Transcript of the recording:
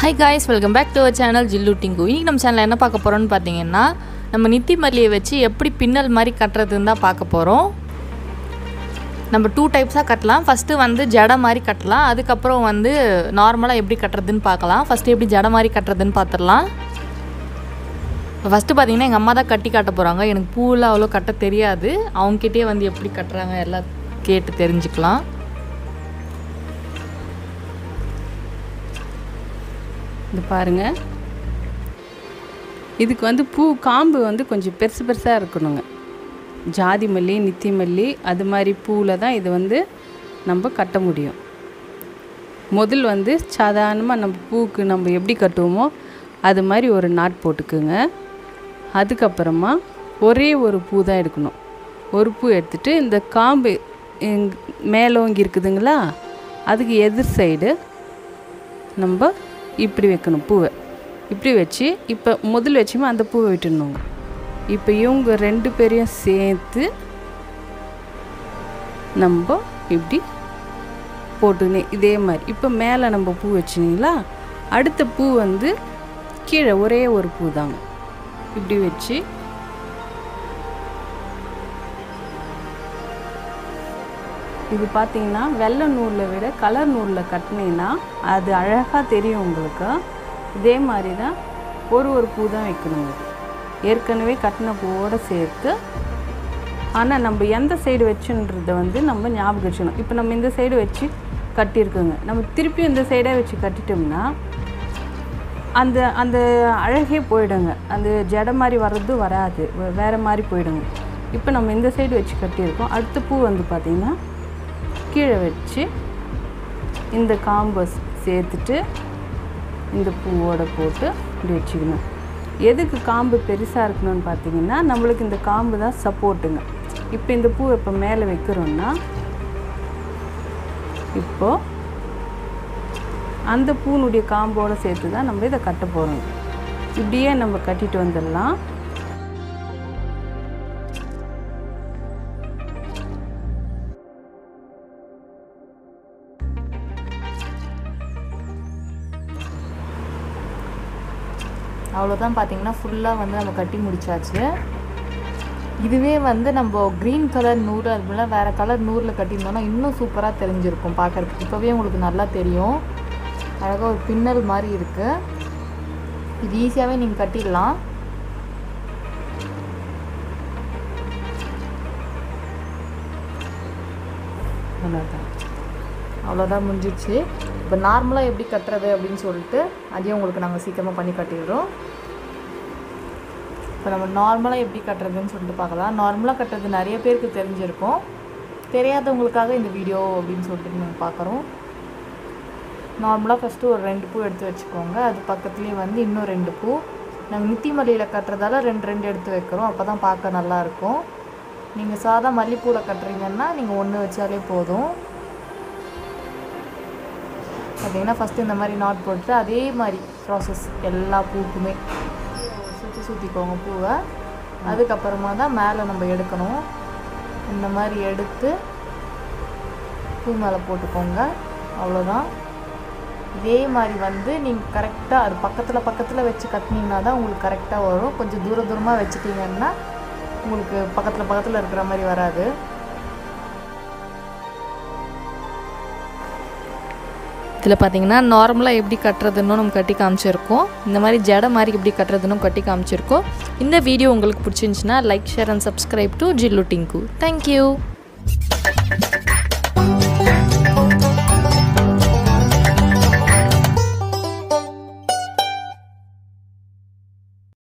hi guys welcome back to our channel Jillu Dinku இன்னைக்கு நம்ம சேனலில் என்ன பார்க்க போகிறோம்னு பார்த்தீங்கன்னா நம்ம நித்தி மல்லியை வச்சு எப்படி பின்னல் மாதிரி கட்டுறதுன்னு தான் பார்க்க போகிறோம் நம்ம டூ டைப்ஸாக கட்டலாம் ஃபஸ்ட்டு வந்து ஜடை மாதிரி கட்டலாம் அதுக்கப்புறம் வந்து நார்மலாக எப்படி கட்டுறதுன்னு பார்க்கலாம் ஃபஸ்ட்டு எப்படி ஜடை மாதிரி கட்டுறதுன்னு பார்த்துடலாம் ஃபஸ்ட்டு பார்த்தீங்கன்னா எங்கள் அம்மா தான் கட்டி காட்ட போகிறாங்க எனக்கு பூவெலாம் அவ்வளோ கட்ட தெரியாது அவங்ககிட்டயே வந்து எப்படி கட்டுறாங்க எல்லாம் கேட்டு தெரிஞ்சுக்கலாம் இது பாருங்க இதுக்கு வந்து பூ காம்பு வந்து கொஞ்சம் பெருசு பெருசாக இருக்கணுங்க ஜாதி மல்லி நித்தி மல்லி அது மாதிரி பூவில் தான் இது வந்து நம்ம கட்ட முடியும் முதல் வந்து சாதாரணமாக நம்ம பூவுக்கு நம்ம எப்படி கட்டுவோமோ அது மாதிரி ஒரு நாட் போட்டுக்குங்க அதுக்கப்புறமா ஒரே ஒரு பூ தான் எடுக்கணும் ஒரு பூ எடுத்துட்டு இந்த காம்பு இங்க மேலோங்கி இருக்குதுங்களா அதுக்கு எதிர் சைடு நம்ம இப்படி வைக்கணும் பூவை இப்படி வச்சு இப்போ முதல் வச்சுமே அந்த பூவை விட்டுடணுங்க இப்போ இவங்க ரெண்டு பேரையும் சேர்த்து நம்ம இப்படி போட்டுனே இதே மாதிரி இப்போ மேலே நம்ம பூ வச்சுனீங்களா அடுத்த பூ வந்து கீழே ஒரே ஒரு பூ தாங்க இப்படி வச்சு இது பார்த்தீங்கன்னா வெள்ளை நூலில் விட கலர் நூலில் கட்டினீங்கன்னா அது அழகாக தெரியும் உங்களுக்கு இதே மாதிரி தான் ஒரு ஒரு பூ தான் வைக்கணுங்க ஏற்கனவே கட்டின பூவோடு சேர்த்து ஆனால் நம்ம எந்த சைடு வச்சுன்றதை வந்து நம்ம ஞாபகம் வச்சுக்கணும் இப்போ நம்ம இந்த சைடு வச்சு கட்டியிருக்கோங்க நம்ம திருப்பியும் இந்த சைடாக வச்சு கட்டிட்டோம்னா அந்த அந்த அழகே போயிடுங்க அந்த ஜடை மாதிரி வர்றது வராது வே- வேற மாதிரி போயிடுங்க இப்போ நம்ம இந்த சைடு வச்சு கட்டியிருக்கோம் அடுத்த பூ வந்து பார்த்திங்கன்னா கீழே வச்சு இந்த காம்பை சேர்த்துட்டு இந்த பூவோட போட்டு இப்படி வச்சுக்கணும் எதுக்கு காம்பு பெருசாக இருக்கணும்னு பார்த்தீங்கன்னா நம்மளுக்கு இந்த காம்பு தான் சப்போர்ட்டுங்க இப்போ இந்த பூ இப்போ மேலே வைக்கிறோம்னா இப்போ அந்த பூனுடைய காம்போட சேர்த்து தான் நம்ம இதை கட்ட போகிறோம் இப்படியே நம்ம கட்டிட்டு வந்துடலாம் அவ்வளோதான் பார்த்தீங்கன்னா ஃபுல்லாக வந்து நம்ம கட்டி முடிச்சாச்சு இதுவே வந்து நம்ம க்ரீன் கலர் நூறு அது போல் வேறு கலர் நூறில் கட்டியிருந்தோம்னா இன்னும் சூப்பராக தெரிஞ்சிருக்கும் பார்க்குறதுக்கு இப்போவே உங்களுக்கு நல்லா தெரியும் அழகாக ஒரு பின்னல் மாதிரி இருக்குது இது ஈஸியாகவே நீங்கள் கட்டிடலாம் அவ்வளோதான் அவ்வளோதான் முடிஞ்சிச்சு இப்போ நார்மலாக எப்படி கட்டுறது அப்படின்னு சொல்லிட்டு அதையும் உங்களுக்கு நாங்கள் சீக்கிரமாக பண்ணி கட்டிடுறோம் இப்போ நம்ம நார்மலாக எப்படி கட்டுறதுன்னு சொல்லிட்டு பார்க்கலாம் நார்மலாக கட்டுறது நிறைய பேருக்கு தெரிஞ்சிருக்கும் தெரியாதவங்களுக்காக இந்த வீடியோ அப்படின்னு சொல்லிட்டு நாங்கள் பார்க்குறோம் நார்மலாக ஃபஸ்ட்டு ஒரு ரெண்டு பூ எடுத்து வச்சுக்கோங்க அது பக்கத்துலேயே வந்து இன்னும் ரெண்டு பூ நாங்கள் நித்தி மல்லியில் கட்டுறதால ரெண்டு ரெண்டு எடுத்து வைக்கிறோம் அப்போ தான் பார்க்க நல்லாயிருக்கும் நீங்கள் சாதா மல்லிப்பூவில் கட்டுறீங்கன்னா நீங்கள் ஒன்று வச்சாலே போதும் பார்த்தீங்கன்னா ஃபஸ்ட்டு இந்த மாதிரி நாட் போட்டு அதே மாதிரி ப்ராசஸ் எல்லா பூக்குமே சுற்றி சுற்றிக்கோங்க பூவை அதுக்கப்புறமா தான் மேலே நம்ம எடுக்கணும் இந்த மாதிரி எடுத்து பூ மேலே போட்டுக்கோங்க அவ்வளோதான் இதே மாதிரி வந்து நீங்கள் கரெக்டாக அது பக்கத்தில் பக்கத்தில் வச்சு கட்டினீங்கன்னா தான் உங்களுக்கு கரெக்டாக வரும் கொஞ்சம் தூர தூரமாக வச்சுட்டிங்கன்னா உங்களுக்கு பக்கத்தில் பக்கத்தில் இருக்கிற மாதிரி வராது இதில் பார்த்தீங்கன்னா நார்மலாக எப்படி கட்டுறதுன்னு நம்ம கட்டி காமிச்சிருக்கோம் இந்த மாதிரி ஜடை மாதிரி எப்படி கட்டுறதுன்னு கட்டி காமிச்சிருக்கோம் இந்த வீடியோ உங்களுக்கு பிடிச்சிருந்துச்சுன்னா like share and subscribe to Jillu Dinku thank you